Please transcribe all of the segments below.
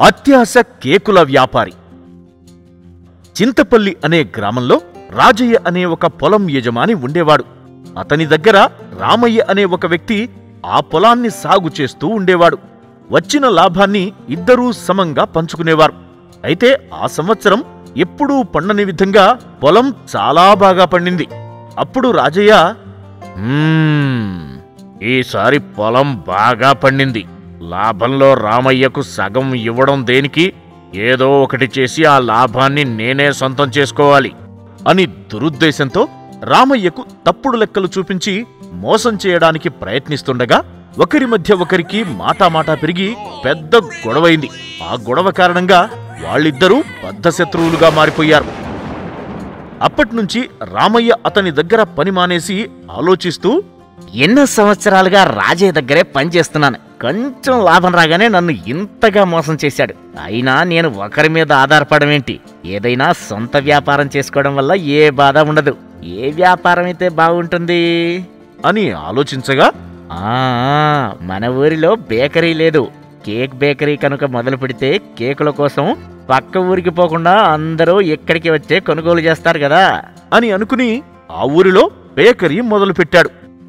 అత్యాశ కేకుల వ్యాపారి చింతపల్లి అనే గ్రామంలో రాజయ్య అనే ఒక పొలం యజమాని ఉండేవాడు అతని దగ్గర రామయ్య అనే ఒక వ్యక్తి ఆ పొలాన్ని సాగు చేస్తూ ఉండేవాడు వచ్చిన లాభాన్ని ఇద్దరూ సమంగా పంచుకునేవారు అయితే ఆ సంవత్సరం ఎప్పుడూ పండని విధంగా పొలం చాలా బాగా పండింది అప్పుడు రాజయ్య "మ్మ్, ఈసారి పొలం బాగా పండింది లాభంలో రామయ్యకు సగం ఇవ్వడం దేనికి ఏదో ఒకటి చేసి ఆ లాభాన్ని నేనే సొంతం చేసుకోవాలి అని దురుద్దేశంతో రామయ్యకు తప్పుడు లెక్కలు చూపించి మోసం చేయడానికి ప్రయత్నిస్తుండగా ఒకరి మధ్య ఒకరికి మాటామాటా పెరిగి పెద్ద గొడవైంది ఆ గొడవ కారణంగా వాళ్ళిద్దరూ బద్ధశత్రువులుగా మారిపోయారు అప్పట్నుంచి రామయ్య అతని దగ్గర పని మానేసి ఆలోచిస్తూ ఎన్నో సంవత్సరాలుగా రాజయ్య దగ్గరే పనిచేస్తున్నాను కొంచెం లాభం రాగానే నన్ను ఇంతగా మోసం చేశాడు అయినా నేను ఒకరి మీద ఆధారపడమేంటి ఏదైనా సొంత వ్యాపారం చేసుకోవడం వల్ల ఏ బాధ ఉండదు ఏ వ్యాపారం అయితే బాగుంటుంది అని ఆలోచించగా ఆ మన ఊరిలో బేకరీ లేదు కేక్ బేకరీ కనుక మొదలు పెడితే కేకుల కోసం పక్క ఊరికి పోకుండా అందరూ ఇక్కడికి వచ్చే కొనుగోలు చేస్తారు కదా అని అనుకుని ఆ ఊరిలో బేకరీ మొదలుపెట్టాడు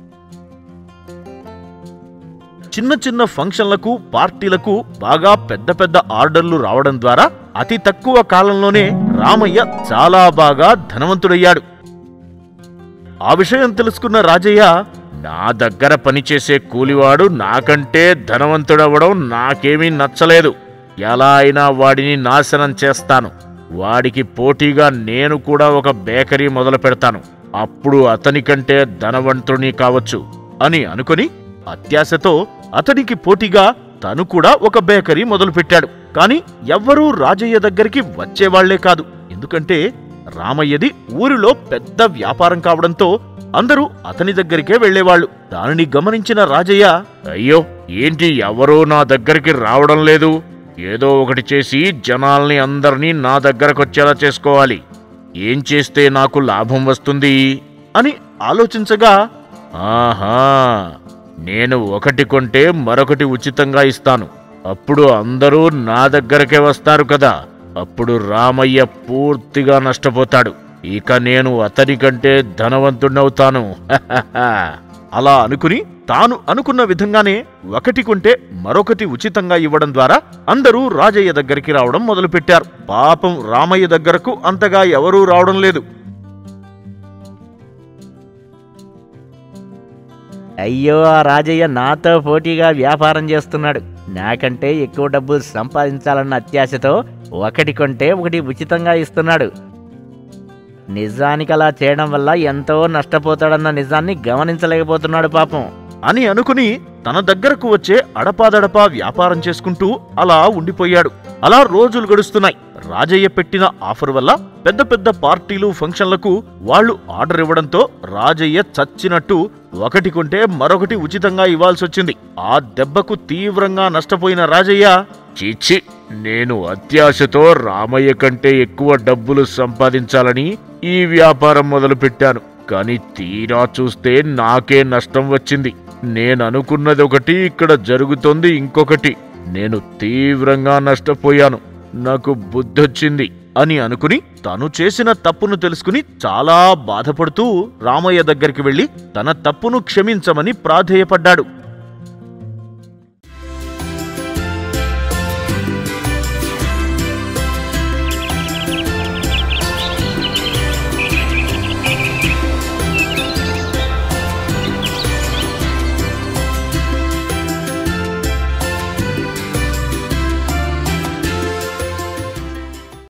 చిన్న చిన్న ఫంక్షన్లకు పార్టీలకు బాగా పెద్ద పెద్ద ఆర్డర్లు రావడం ద్వారా అతి తక్కువ కాలంలోనే రామయ్య చాలా బాగా ధనవంతుడయ్యాడు ఆ విషయం తెలుసుకున్న రాజయ్య నా దగ్గర పనిచేసే కూలివాడు నాకంటే ధనవంతుడవడం నాకేమీ నచ్చలేదు ఎలా అయినా వాడిని నాశనం చేస్తాను వాడికి పోటీగా నేను కూడా ఒక బేకరీ మొదలు పెడతాను అప్పుడు అతని కంటే ధనవంతుని కావచ్చు అని అనుకుని అత్యాశతో అతనికి పోటీగా తను కూడా ఒక బేకరీ మొదలుపెట్టాడు కాని ఎవ్వరూ రాజయ్య దగ్గరికి వచ్చేవాళ్లే కాదు ఎందుకంటే రామయ్యది ఊరిలో పెద్ద వ్యాపారం కావడంతో అందరూ అతని దగ్గరికే వెళ్లేవాళ్లు దానిని గమనించిన రాజయ్య అయ్యో ఏంటి ఎవరూ నా దగ్గరికి రావడం లేదు ఏదో ఒకటి చేసి జనాల్ని అందర్నీ నా దగ్గరకొచ్చేలా చేసుకోవాలి ఏం చేస్తే నాకు లాభం వస్తుంది అని ఆలోచించగా ఆహా నేను ఒకటి కొంటే మరొకటి ఉచితంగా ఇస్తాను అప్పుడు అందరూ నా దగ్గరకే వస్తారు కదా అప్పుడు రామయ్య పూర్తిగా నష్టపోతాడు ఇక నేను అతని కంటే ధనవంతుడవుతాను అలా అనుకుని తాను అనుకున్న విధంగానే ఒకటి కొంటే మరొకటి ఉచితంగా ఇవ్వడం ద్వారా అందరూ రాజయ్య దగ్గరికి రావడం మొదలుపెట్టారు పాపం రామయ్య దగ్గరకు అంతగా ఎవరూ రావడం లేదు అయ్యో ఆ రాజయ్య నాతో పోటీగా వ్యాపారం చేస్తున్నాడు నాకంటే ఎక్కువ డబ్బులు సంపాదించాలన్న అత్యాశతో ఒకటి కొంటే ఒకటి ఉచితంగా ఇస్తున్నాడు నిజానికి అలా చేయడం వల్ల ఎంతో నష్టపోతాడన్న నిజాన్ని గమనించలేకపోతున్నాడు పాపం అని అనుకుని తన దగ్గరకు వచ్చే అడపాదడపా వ్యాపారం చేసుకుంటూ అలా ఉండిపోయాడు అలా రోజులు గడుస్తున్నాయి రాజయ్య పెట్టిన ఆఫర్ వల్ల పెద్ద పెద్ద పార్టీలు ఫంక్షన్లకు వాళ్ళు ఆర్డర్ ఇవ్వడంతో రాజయ్య చచ్చినట్టు ఒకటి కొంటే మరొకటి ఉచితంగా ఇవ్వాల్సొచ్చింది ఆ దెబ్బకు తీవ్రంగా నష్టపోయిన రాజయ్య చీచి నేను అత్యాశతో రామయ్య కంటే ఎక్కువ డబ్బులు సంపాదించాలని ఈ వ్యాపారం మొదలుపెట్టాను కానీ తీరా చూస్తే నాకే నష్టం వచ్చింది నేను అనుకున్నది ఒకటి ఇక్కడ జరుగుతోంది ఇంకొకటి నేను తీవ్రంగా నష్టపోయాను నాకు బుద్ధొచ్చింది అని అనుకుని తను చేసిన తప్పును తెలుసుకుని చాలా బాధపడుతూ రామయ్య దగ్గరికి వెళ్లి తన తప్పును క్షమించమని ప్రాధేయపడ్డాడు